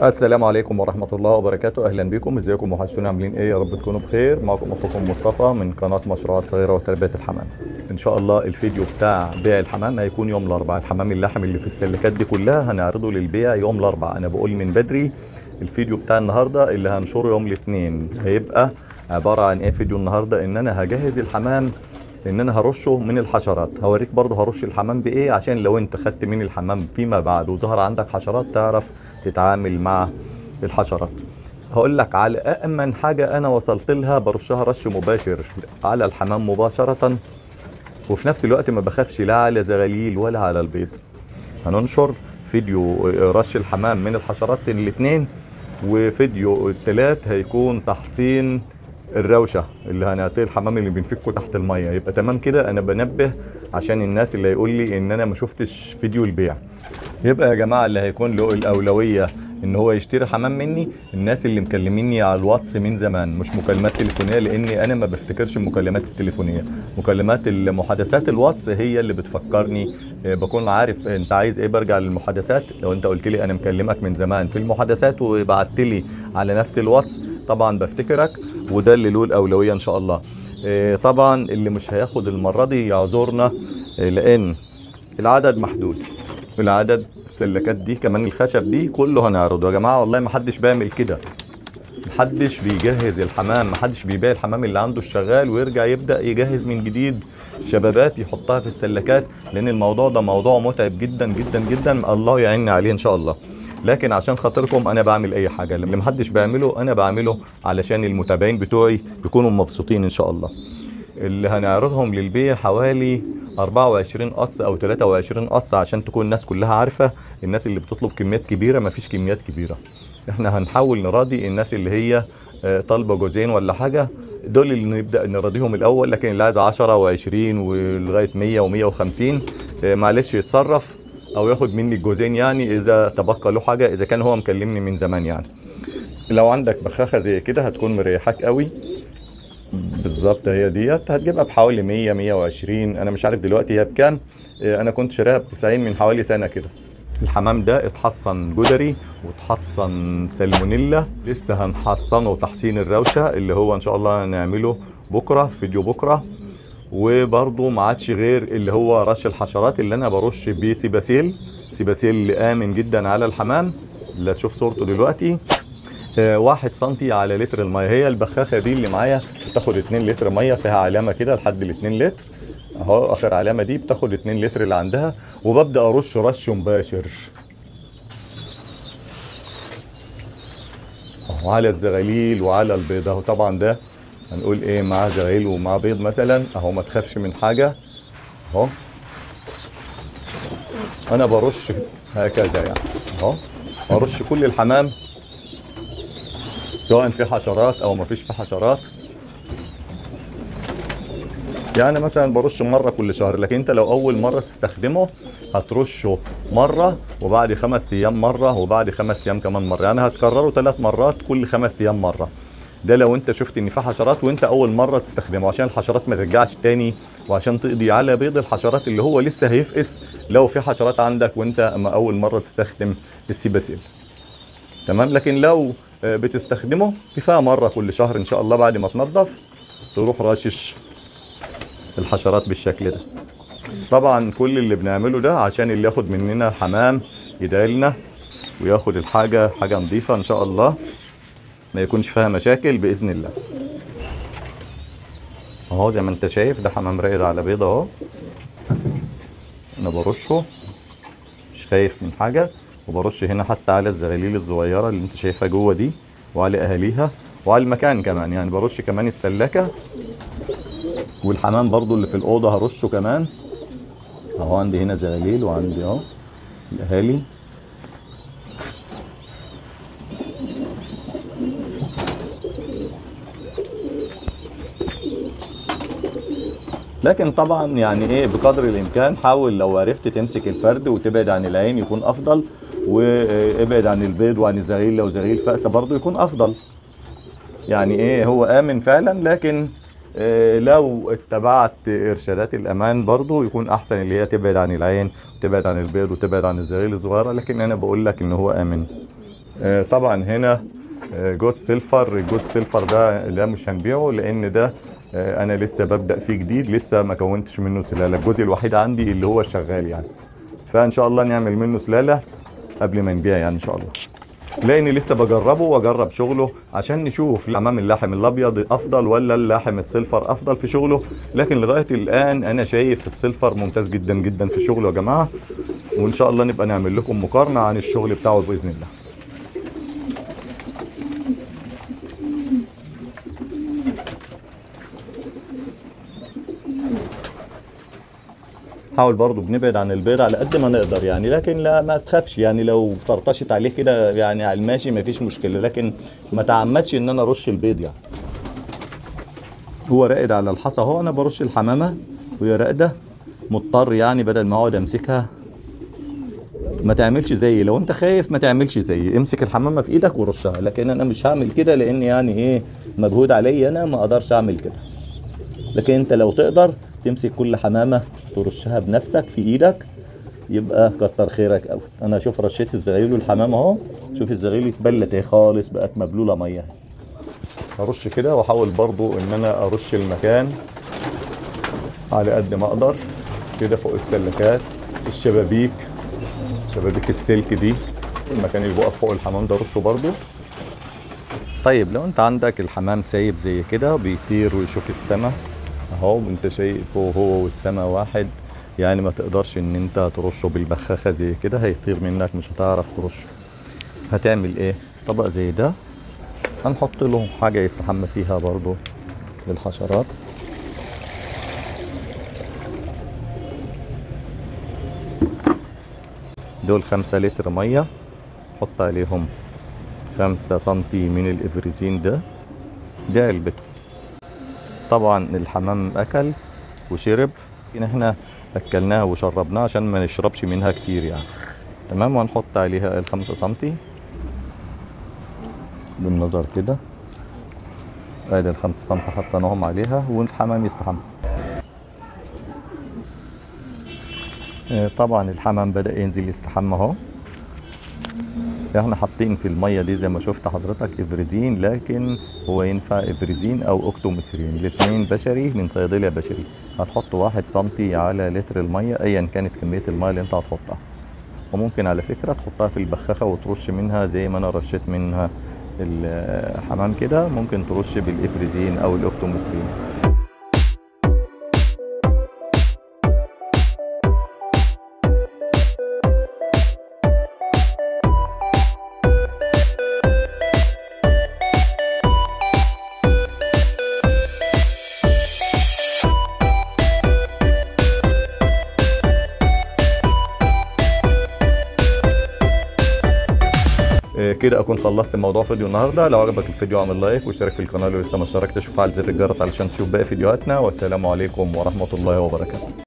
السلام عليكم ورحمة الله وبركاته أهلا بكم ازيكم وحشتونا عاملين ايه يا رب تكونوا بخير معكم أخوكم مصطفى من قناة مشروعات صغيرة وتربية الحمام إن شاء الله الفيديو بتاع بيع الحمام هيكون يوم الأربعاء الحمام اللحم اللي في السلكات دي كلها هنعرضه للبيع يوم الأربعاء أنا بقول من بدري الفيديو بتاع النهاردة اللي هنشره يوم الاثنين هيبقى عبارة عن ايه فيديو النهاردة إن أنا هجهز الحمام ان انا هرشه من الحشرات هوريك برضه هرش الحمام بايه عشان لو انت خدت من الحمام فيما بعد وظهر عندك حشرات تعرف تتعامل مع الحشرات هقول لك على أأمن حاجة أنا وصلت لها برشها رش مباشر على الحمام مباشرة وفي نفس الوقت ما بخافش لا على زغاليل ولا على البيض هننشر فيديو رش الحمام من الحشرات الاثنين وفيديو التلات هيكون تحصين الروشه اللي هنعطيه الحمام اللي بنفكه تحت الميه يبقى تمام كده انا بنبه عشان الناس اللي يقول لي ان انا ما شفتش فيديو البيع يبقى يا جماعه اللي هيكون له الاولويه ان هو يشتري حمام مني الناس اللي مكلميني على الواتس من زمان مش مكالمات تليفونيه لاني انا ما بفتكرش المكالمات التليفونيه مكالمات المحادثات الواتس هي اللي بتفكرني آه، بكون عارف انت عايز ايه برجع للمحادثات لو انت قلت لي انا مكلمك من زمان في المحادثات وبعت لي على نفس الواتس طبعا بفتكرك وده اللي له الاولويه ان شاء الله آه، طبعا اللي مش هياخد المره دي يعذرنا آه، لان العدد محدود العدد السلكات دي كمان الخشب دي كله هنعرضه يا جماعه والله ما حدش بيعمل كده محدش بيجهز الحمام محدش بيبيع الحمام اللي عنده الشغال ويرجع يبدا يجهز من جديد شبابات يحطها في السلكات لان الموضوع ده موضوع متعب جدا جدا جدا الله يعيني عليه ان شاء الله لكن عشان خاطركم انا بعمل اي حاجه اللي محدش بيعمله انا بعمله علشان المتابعين بتوعي يكونوا مبسوطين ان شاء الله اللي هنعرضهم للبيع حوالي 24 قص او 23 قص عشان تكون الناس كلها عارفه الناس اللي بتطلب كميات كبيره مفيش كميات كبيره احنا هنحاول نراضي الناس اللي هي آه، طالبه جوزين ولا حاجه دول اللي نبدا نراضيهم الاول لكن اللي عايز 10 و20 ولغايه 100 و150 معلش يتصرف او ياخد مني الجوزين يعني اذا تبقى له حاجه اذا كان هو مكلمني من زمان يعني لو عندك بخاخه زي كده هتكون مريحاك قوي بالظبط هي ديت هتجيبها بحوالي 100 120 انا مش عارف دلوقتي هي بكام إيه، انا كنت شاريها ب 90 من حوالي سنه كده الحمام ده اتحصن جدري واتحصن سالمونيلا لسه هنحصنه تحصين الروشه اللي هو ان شاء الله هنعمله بكره فيديو بكره وبرضه ما عادش غير اللي هو رش الحشرات اللي انا برش بيه سيباسيل سيباسيل امن جدا على الحمام اللي هتشوف صورته دلوقتي آه، واحد سنتي على لتر المية هي البخاخة دي اللي معايا بتاخد 2 لتر مية فيها علامة كده لحد ال 2 لتر اهو اخر علامة دي بتاخد 2 لتر اللي عندها وببدأ ارش رش مباشر اهو على الزغاليل وعلى البيض اهو طبعا ده هنقول ايه معاه زغاليل ومعاه بيض مثلا اهو ما تخافش من حاجة اهو انا برش هكذا يعني اهو ارش كل الحمام سواء في حشرات او ما فيش في حشرات يعني مثلا برش مره كل شهر لكن انت لو اول مره تستخدمه هترشه مره وبعد خمس ايام مره وبعد خمس ايام كمان مره يعني هتكرره ثلاث مرات كل خمس ايام مره ده لو انت شفت ان في حشرات وانت اول مره تستخدمه عشان الحشرات ما ترجعش تاني وعشان تقضي على بيض الحشرات اللي هو لسه هيفقس لو في حشرات عندك وانت اما اول مره تستخدم السيباسيل تمام لكن لو آه، بتستخدمه كفايه مره كل شهر ان شاء الله بعد ما تنظف تروح راشش الحشرات بالشكل ده طبعا كل اللي بنعمله ده عشان اللي ياخد مننا حمام يدعي لنا وياخد الحاجه حاجه نظيفه ان شاء الله ما يكونش فيها مشاكل باذن الله اهو زي ما انت شايف ده حمام راقد على بيض اهو انا برشه مش خايف من حاجه وبرش هنا حتى على الزغاليل الصغيره اللي انت شايفها جوه دي وعلى اهاليها وعلى المكان كمان يعني برش كمان السلاكه والحمام برضو اللي في الاوضه هرشه كمان اهو عندي هنا زغاليل وعندي اهو الاهالي لكن طبعا يعني ايه بقدر الامكان حاول لو عرفت تمسك الفرد وتبعد عن العين يكون افضل وابعد عن البيض وعن الزغيل لو زغيل فأسة برضه يكون افضل يعني ايه هو امن فعلا لكن إيه لو اتبعت ارشادات الامان برضه يكون احسن اللي هي تبعد عن العين وتبعد عن البيض وتبعد عن الزغيل الصغيره لكن انا بقول لك ان هو امن آه، طبعا هنا آه، جوز سيلفر الجوز سيلفر ده لا مش هنبيعه لان ده آه، انا لسه ببدا فيه جديد لسه ما كونتش منه سلاله الجزء الوحيد عندي اللي هو شغال يعني فان شاء الله نعمل منه سلاله قبل ما نبيع يعني ان شاء الله لاني لسه بجربه واجرب شغله عشان نشوف الحمام اللحم الابيض افضل ولا اللحم السيلفر افضل في شغله لكن لغايه الان انا شايف السيلفر ممتاز جدا جدا في شغله يا جماعه وان شاء الله نبقى نعمل لكم مقارنه عن الشغل بتاعه باذن الله حاول برضو بنبعد عن البيض على قد ما نقدر يعني لكن لا ما تخافش يعني لو طرطشت عليه كده يعني على الماشي ما فيش مشكله لكن ما تعمدش ان انا ارش البيض يعني هو راقد على الحصى اهو انا برش الحمامه وهي راقده مضطر يعني بدل ما اقعد امسكها ما تعملش زيي لو انت خايف ما تعملش زيي امسك الحمامه في ايدك ورشها لكن انا مش هعمل كده لان يعني ايه مجهود عليا انا ما اقدرش اعمل كده لكن انت لو تقدر تمسك كل حمامه ترشها بنفسك في ايدك يبقى كتر خيرك قوي انا اشوف رشيت الزغاليل والحمام اهو شوف الزغاليل اتبلت اهي خالص بقت مبلوله ميه هرش كده واحاول برضو ان انا ارش المكان على قد ما اقدر كده فوق السلكات الشبابيك شبابيك السلك دي المكان اللي بقف فوق الحمام ده رشه برضو طيب لو انت عندك الحمام سايب زي كده بيطير ويشوف السما اهو انت شايفه هو والسما واحد يعني ما تقدرش ان انت ترشه بالبخاخه زي كده هيطير منك مش هتعرف ترشه هتعمل ايه طبق زي ده هنحط له حاجه يستحمى فيها برضو للحشرات دول خمسة لتر مية حط عليهم خمسة سنتي من الإفريزين ده ده علبته طبعا الحمام أكل وشرب لكن احنا أكلناها وشربناها عشان ما نشربش منها كتير يعني تمام وهنحط عليها الخمسة سنتي بالنظر كده ادي الخمسة سنتي حطيناهم عليها والحمام يستحمى آه، طبعا الحمام بدأ ينزل يستحمى اهو احنا حاطين في الميه دي زي ما شفت حضرتك افريزين لكن هو ينفع افريزين او اوكتوميسرين الاثنين بشري من صيدليه بشري هتحط واحد سنتي على لتر الميه ايا كانت كميه الميه اللي انت هتحطها وممكن على فكره تحطها في البخاخه وترش منها زي ما انا رشيت منها الحمام كده ممكن ترش بالافريزين او الاوكتوميسرين آه، كده اكون خلصت موضوع فيديو النهارده لو عجبك الفيديو اعمل لايك واشترك في القناه لو لسه ما اشتركتش وفعل زر الجرس علشان تشوف باقي فيديوهاتنا والسلام عليكم ورحمه الله وبركاته